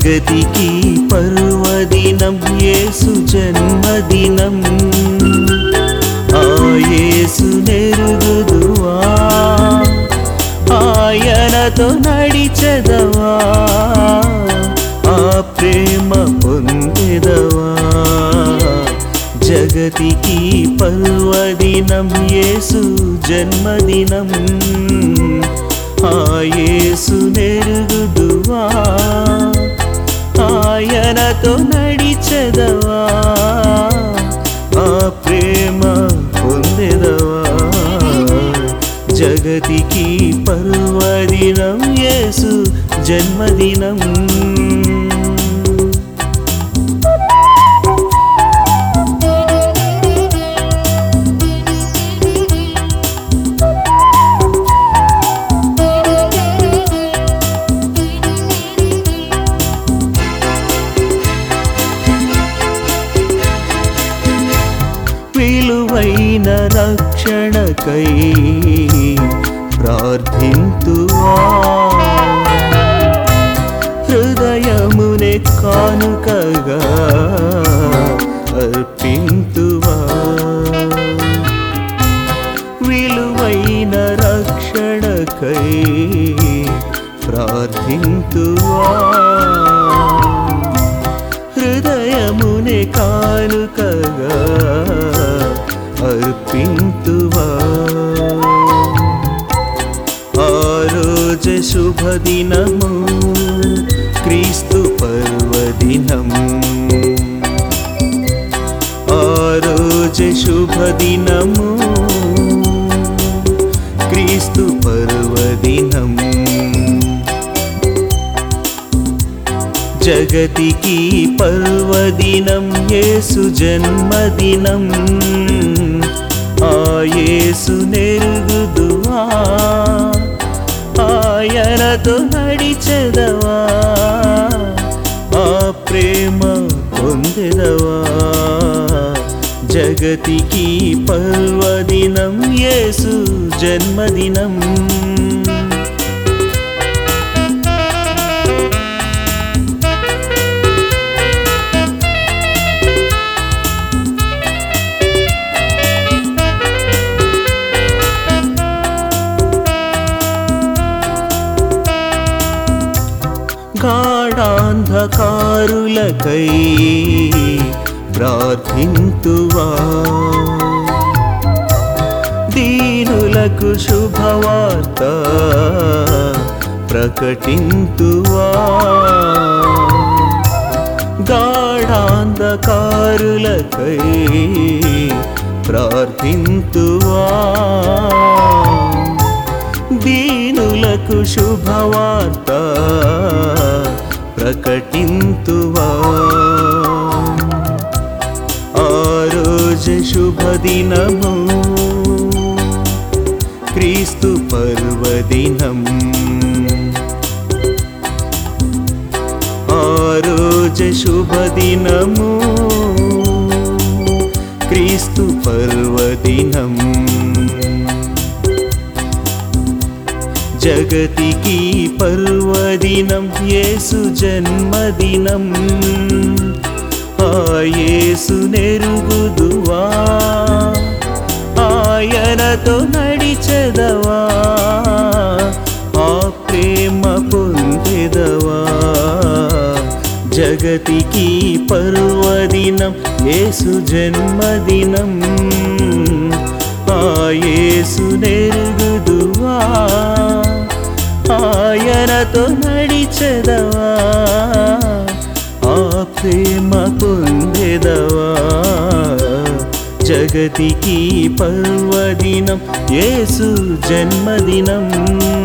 జగతికి పర్వదినం యేసు జన్మదినం ఆ యేసు నెరుగుదువా ఆయనతో నడిచెదవా ఆ ప్రేమ పొందెదవా జగతికి పర్వదినం యేసు జన్మదినం ఆ యేసు నెరుగుదువా ఆయనతో నడిచెదవా ఆ ప్రేమ పొందెదవా జగతికి పర్వదినం యేసు జన్మదినం విలువైన రక్షణకై ప్రార్థింతువా హృదయమునే కానుకగా అర్పింతువా విలువైన రక్షణకై ప్రార్థింతువా హృదయమునే కానుకగా అర్పింతువా ఆ రోజు శుభదినము క్రీస్తు పర్వదినం ఆ రోజు శుభదినము క్రీస్తు పర్వదినం జగతికి పర్వదినం యేసు జన్మదినం ఆ యేసు నెరుగుదువా ఆయనతో నడిచెదవా ఆ ప్రేమ పొందెదవా జగతికి పర్వదినం యేసు జన్మదినం గాఢాంధకారులకై ప్రార్థింతువా దీనులకు శుభవార్త ప్రకటింతువా గాఢాంధకారులకై ప్రార్థింతువా దీనులకు శుభవార్త ప్రకటింతువా ఆ రోజు శుభదినము క్రీస్తు పర్వదినం ఆ రోజు శుభదినము క్రీస్తు పర్వదినం జగతికి పర్వదినం యేసు జన్మదినం ఆ యేసు నెరుగుదువా ఆయనతో నడిచెదవా ఆ ప్రేమ పొందెదవా జగతికి పర్వదినం యేసు జన్మదినం ఆ యేసు నెరుగుదువా ఆయనతో నడిచెదవా ఆ ప్రేమ పొందెదవా జగతికి పర్వదినం యేసు జన్మదినం